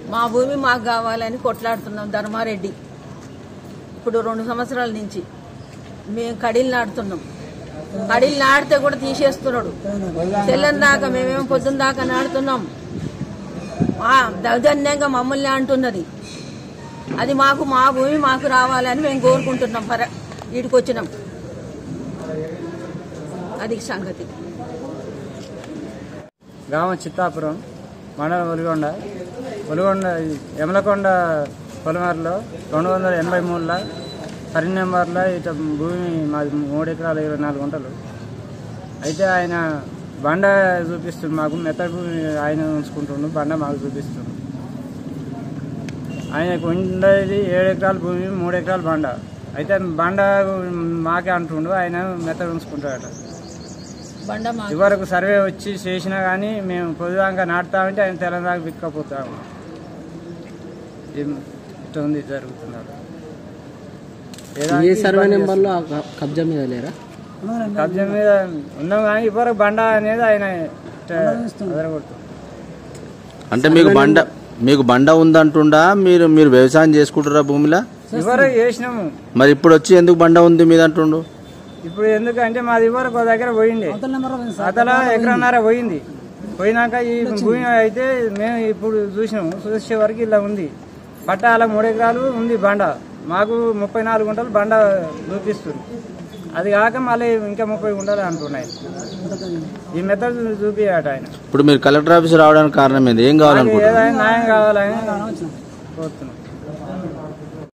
మా భూమి మాకు కావాలని కొట్లాడుతున్నాం ధర్మారెడ్డి ఇప్పుడు రెండు సంవత్సరాల నుంచి మేము కడీలు నాడుతున్నాం కడీలు నాడితే కూడా తీసేస్తున్నాడు తెల్లని దాకా మేమేమో పొద్దున్న దాకా నాడుతున్నాం మా దౌర్జన్యంగా మమ్మల్ని అంటున్నది అది మాకు మా భూమి మాకు రావాలని మేము కోరుకుంటున్నాం పర వీడికి వచ్చినాం అది సంగతి గ్రామం చిత్తాపురం మండలం ఒలిగొండ ఒలిగొండ ఈ యమలకొండ పొలమారులో రెండు వందల ఎనభై మూడులో సరి నెంబర్లో ఇట భూమి మాది మూడు ఎకరాల ఇరవై నాలుగు గుంటలు అయితే ఆయన బండ చూపిస్తుంది మాకు మెత్తడి భూమి ఆయన ఉంచుకుంటుండు బండ మాకు చూపిస్తుండు ఆయనకు ఉండేది ఏడు ఎకరాల భూమి మూడు ఎకరాల బండ అయితే బండ మాకే అంటుండు ఆయన మెత్తడి ఉంచుకుంటాడట బండ మా ఇవరకు సర్వే వచ్చి చేసినా కానీ మేము పొద్దుదాకా నాటుతామంటే ఆయన తెలంగాణ విక్కపోతాము ఇట్లా ఉంది జరుగుతున్నారు ఏ సర్వే నెంబర్లో ఆ క- కబ్జా మీద లేరా కబ్జా మీద ఉన్నాం కానీ ఇవరకు బండ అనేది ఆయన అదరగొడుతుంది అంటే మీకు బండ మీకు బండ ఉందంటుండా మీరు మీరు వ్యవసాయం చేసుకుంటారా భూమిలో ఇవరకు చేసినాము మరి ఇప్పుడు వచ్చి ఎందుకు బండ ఉంది మీద అంటుండు ఇప్పుడు ఎందుకంటే మాది ఇవరకు ఒక దగ్గర పోయింది అతల ఎకరన్నర పోయింది పోయినాక ఈ భూమి అయితే మేము ఇప్పుడు చూసినాము చూసే వరకు ఇలా ఉంది పట్టాల మూడు ఎకరాలు ఉంది బండ మాకు ముప్పై నాలుగు గుంటలు బండ చూపిస్తుంది అది కాక మళ్ళీ ఇంకా ముప్పై గుంటలు అంటున్నాయి ఈ మెథడ్ చూపియాట ఆయన ఇప్పుడు మీరు కలెక్టర్ ఆఫీస్ రావడానికి కారణం ఏంది ఏం మాకు కావాలనుకుంటున్నారు ఏదైనా న్యాయం కావాలని కోరుతున్నాం